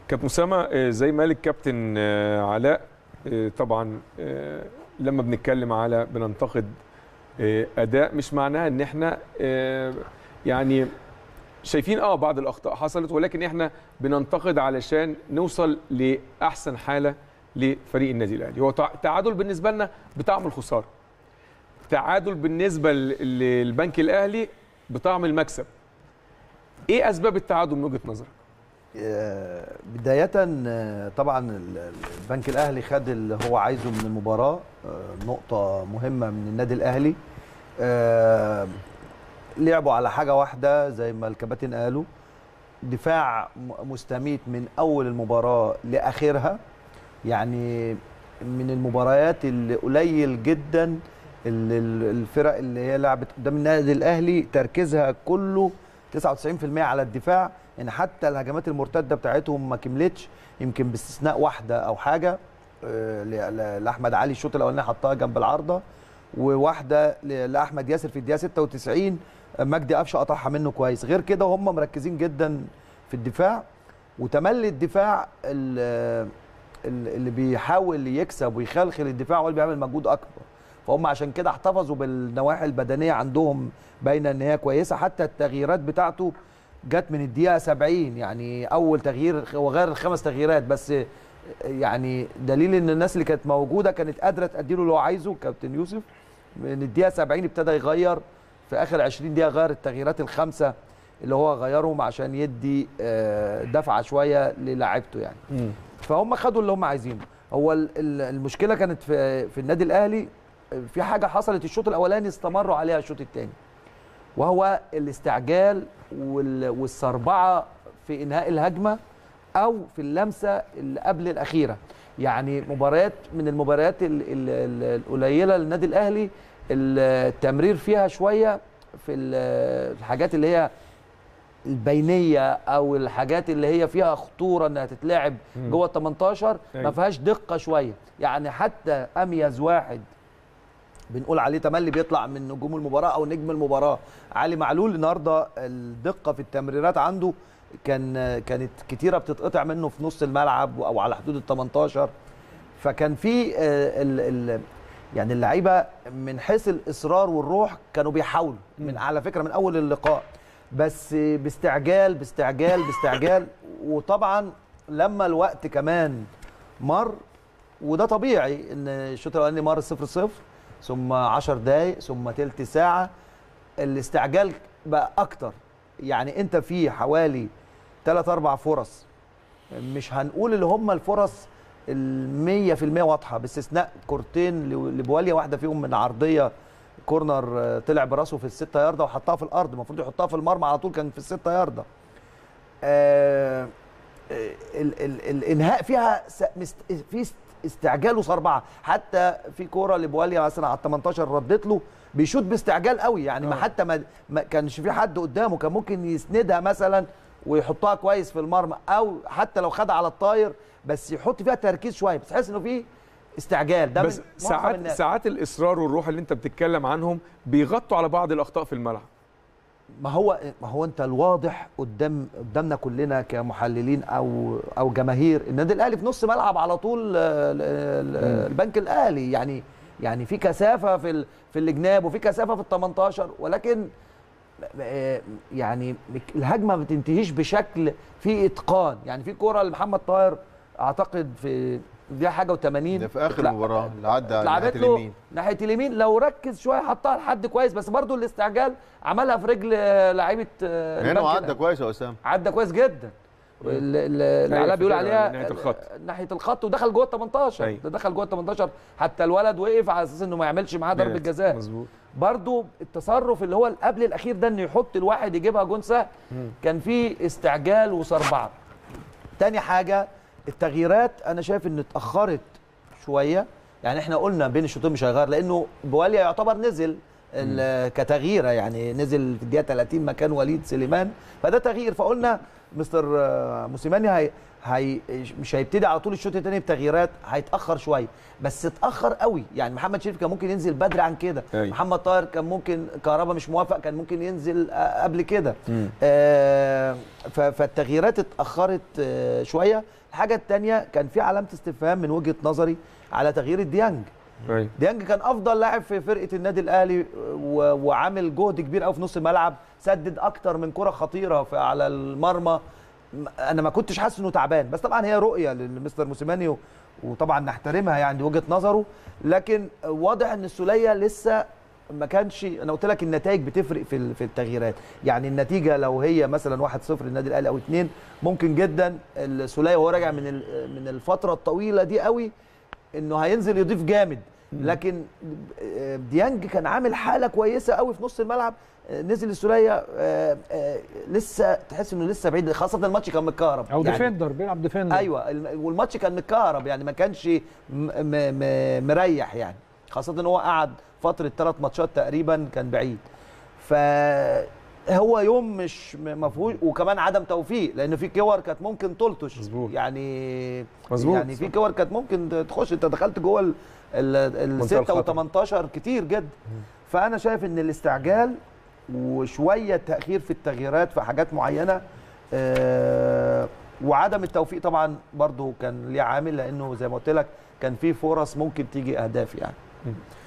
كابتن اسامه آه، زي ما قال الكابتن آه، علاء آه، طبعا آه، لما بنتكلم على بننتقد آه، اداء مش معناها ان احنا آه، يعني شايفين اه بعض الاخطاء حصلت ولكن احنا بننتقد علشان نوصل لاحسن حاله لفريق النادي الاهلي هو تع- تعادل بالنسبه لنا بطعم الخساره تعادل بالنسبه ل- للبنك الاهلي بطعم المكسب ايه اسباب التعادل من وجهه نظرك آه، بداية آه، طبعا ال- ال- البنك الأهلي خد اللي هو عايزه من المباراة آه، نقطة مهمة من النادي الأهلي آه، لعبوا على حاجة واحدة زي ما الكباتن قالوا دفاع م- مستميت من أول المباراة لآخرها يعني من المباريات اللي قليل جدا اللي ال- الفرق اللي هي لعبت قدام النادي الأهلي تركيزها كله 99% على الدفاع يعني حتى الهجمات المرتده بتاعتهم ما كملتش يمكن باستثناء واحده او حاجه آه، ل- ل- لاحمد علي الشوط الاولاني حطها جنب العارضه وواحده ل- لاحمد ياسر في الدقيقه 96 آه، مجدي قفشه قطعها منه كويس غير كده هم مركزين جدا في الدفاع وتملي الدفاع ال- ال- اللي بيحاول يكسب ويخلخل الدفاع هو اللي بيعمل مجهود اكبر فهم عشان كده احتفظوا بالنواحي البدنيه عندهم باينه ان هي كويسه حتى التغييرات بتاعته جت من الدقيقه 70 يعني اول تغيير هو غير الخمس تغييرات بس يعني دليل ان الناس اللي كانت موجوده كانت قادره تأدي له اللي هو عايزه كابتن يوسف من الدقيقه 70 ابتدى يغير في اخر 20 دقيقه غير التغييرات الخمسه اللي هو غيرهم عشان يدي آه، دفعه شويه للاعيبته يعني فهم خدوا اللي هم عايزينه هو ال- ال- المشكله كانت في في النادي الاهلي في حاجه حصلت الشوط الاولاني استمروا عليها الشوط الثاني وهو الاستعجال وال- والسربعه في انهاء الهجمه او في اللمسه اللي قبل الاخيره يعني مباريات من المباريات ال- ال- ال- القليله للنادي الاهلي التمرير فيها شويه في ال- الحاجات اللي هي البينيه او الحاجات اللي هي فيها خطوره انها تتلعب مم. جوه ال 18 ما أيوة. فيهاش دقه شويه يعني حتى اميز واحد بنقول عليه تملي بيطلع من نجوم المباراه او نجم المباراه علي معلول النهارده الدقه في التمريرات عنده كان كانت كتيره بتتقطع منه في نص الملعب او على حدود ال 18 فكان في آه، ال ال يعني اللعيبه من حيث الاصرار والروح كانوا بيحاولوا من على فكره من اول اللقاء بس باستعجال باستعجال باستعجال وطبعا لما الوقت كمان مر وده طبيعي ان الشوط الاولاني مر 0 0 ثم 10 دقائق ثم تلت ساعه الاستعجال بقى اكتر يعني انت في حوالي 3 4 فرص مش هنقول اللي هم الفرص ال 100% واضحه باستثناء كورتين ل- لبواليا واحده فيهم من عرضيه كورنر آه، طلع براسه في الستة ياردة وحطها في الارض المفروض يحطها في المرمى على طول كان في الستة ياردة آه ال ال الانهاء فيها س- مست في است- استعجال وصربعه حتى في كوره لبواليا مثلا على ال 18 ردت له بيشوط باستعجال قوي يعني ما آه. حتى ما, ما كانش في حد قدامه كان ممكن يسندها مثلا ويحطها كويس في المرمى او حتى لو خدها على الطاير بس يحط فيها تركيز شويه بس تحس انه في استعجال ده بس من معظم ساعات الناس. ساعات الاصرار والروح اللي انت بتتكلم عنهم بيغطوا على بعض الاخطاء في الملعب ما هو ما هو انت الواضح قدام قدامنا كلنا كمحللين او او جماهير النادي الاهلي في نص ملعب على طول آه، ال- ال- البنك الاهلي يعني يعني في كثافه في ال- في الجناب وفي كثافه في ال 18 ولكن آه، يعني الهجمه ما بتنتهيش بشكل فيه اتقان يعني في كوره لمحمد طاهر اعتقد في دي حاجه و80 ده في اخر المباراه اللي عدى على ناحيه اتلعبت له اليمين ناحيه اليمين لو ركز شويه حطها لحد كويس بس برضو الاستعجال عملها في رجل آه، لعيبه آه، هنا البنك وعدى الأهلي. كويس يا اسامه عدى كويس جدا ال- ال- اللي أيوة، علاء في بيقول فرق عليها ناحية الخط. آه، ناحيه الخط ودخل جوه ال 18 أيوة. ده دخل جوه ال 18 حتى الولد وقف على اساس انه ما يعملش معاه ضربه جزاء مظبوط برضو التصرف اللي هو قبل الاخير ده انه يحط الواحد يجيبها جون سهل كان فيه استعجال وصربعه تاني حاجه التغييرات انا شايف ان اتاخرت شويه يعني احنا قلنا بين الشوطين مش هيغير لانه بواليا يعتبر نزل ال- كتغييره يعني نزل في الدقيقه 30 مكان وليد سليمان فده تغيير فقلنا مستر آه، موسيماني هي هي مش هيبتدي على طول الشوط الثاني بتغييرات هيتاخر شويه بس اتاخر قوي يعني محمد شريف كان ممكن ينزل بدري عن كده أيوة. محمد طاهر كان ممكن كهربا مش موافق كان ممكن ينزل آه، قبل كده مم. آه، ف- فالتغييرات اتاخرت آه، شويه الحاجه الثانيه كان في علامه استفهام من وجهه نظري على تغيير الديانج أيوة. ديانج كان افضل لاعب في فرقه النادي الاهلي و- وعامل جهد كبير قوي في نص الملعب سدد اكتر من كره خطيره في على المرمى م- انا ما كنتش حاسس انه تعبان بس طبعا هي رؤيه لمستر موسيماني و- وطبعا نحترمها يعني دي وجهه نظره لكن واضح ان السوليه لسه ما كانش انا قلت لك النتائج بتفرق في ال- في التغييرات يعني النتيجه لو هي مثلا 1-0 للنادي الاهلي او 2 ممكن جدا السوليه وهو راجع من ال- من الفتره الطويله دي قوي انه هينزل يضيف جامد لكن ديانج كان عامل حاله كويسه قوي في نص الملعب نزل السوليه آه، آه، لسه تحس انه لسه بعيد خاصه الماتش كان متكهرب او يعني ديفندر بيلعب ديفندر ايوه الم- والماتش كان متكهرب يعني ما كانش م م م مريح يعني خاصه ان هو قعد فتره ثلاث ماتشات تقريبا كان بعيد فهو يوم مش م- مفهوش وكمان عدم توفيق لان في كور كانت ممكن تلطش مظبوط. يعني مظبوط. يعني في كور كانت ممكن تخش انت دخلت جوه ال- ال ال منطقة 6 الخطر. و18 كتير جدا فانا شايف ان الاستعجال وشويه تاخير في التغييرات في حاجات معينه آه، وعدم التوفيق طبعا برضو كان ليه عامل لانه زي ما قلت لك كان في فرص ممكن تيجي اهداف يعني